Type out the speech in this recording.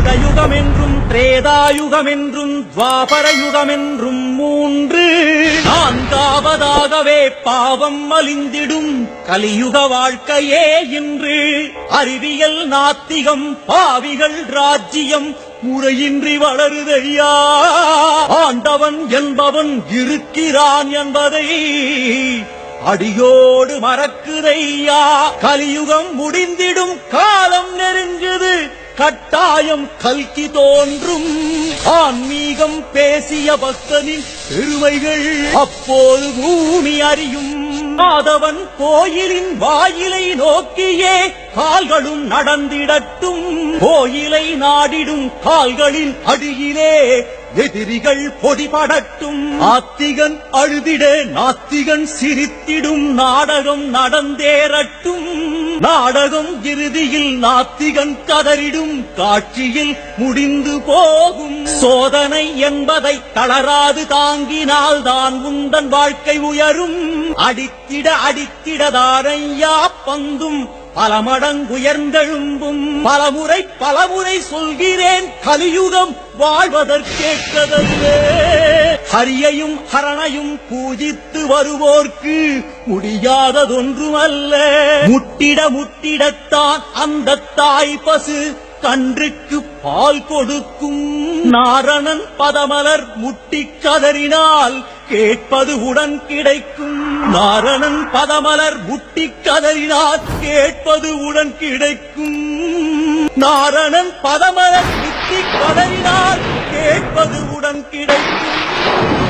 கிருதயுகம் என்றும் திரேதாயுகம் என்றும் துவாபர யுகம் என்றும் மூன்று நான்காவதாகவே பாவம் மலிந்திடும் கலியுக வாழ்க்கையே இன்று அறிவியல் நாத்திகம் பாவிகள் ராஜ்ஜியம் முறையின்றி வளருதையா ஆண்டவன் என்பவன் இருக்கிறான் என்பதை அடியோடு மறக்குதையா கலியுகம் முடிந்திடும் காலம் நெருங்குது கட்டாயம் கல்கி தோன்றும் ஆன்மீகம் பேசிய பக்தனின் பெருமைகள் அப்போது பூமி அறியும் மாதவன் கோயிலின் வாயிலை நோக்கியே கால்களும் நடந்திடட்டும் கோயிலை நாடிடும் கால்களின் அடியிலே எதிரிகள் பொடிபடட்டும் ஆத்திகன் அழுதிட நாத்திகன் சிரித்திடும் நாடகம் நடந்தேறட்டும் நாடகம் இறுதியில் நாத்திகன் கதறிடும் காட்சியில் முடிந்து போகும் சோதனை என்பதை தளராது தாங்கினால் தான் உந்தன் வாழ்க்கை உயரும் அடித்திட அடித்திடதாரையா பந்தும் பல மடங்குயர்ந்தெழும்பும் பலமுறை பலமுறை சொல்கிறேன் கலியுகம் வாழ்வதற்கேற்றதல்லே ஹரியையும் ஹரணையும் பூஜித்து வருவோர்க்கு முடியாததொன்றுமல்ல முட்டிட முட்டிடத்தான் அந்த தாய் பசு கன்றுக்கு பால் கொடுக்கும் நாரணன் பதமலர் முட்டிக் கதறினால் கேட்பது உடன் கிடைக்கும் நாரணன் பதமலர் முட்டிக் கதறினால் கேட்பது உடன் கிடைக்கும் நாரணன் பதமலர் முட்டிக் கதறினால் கேட்பது உடன் கிடைக்கும்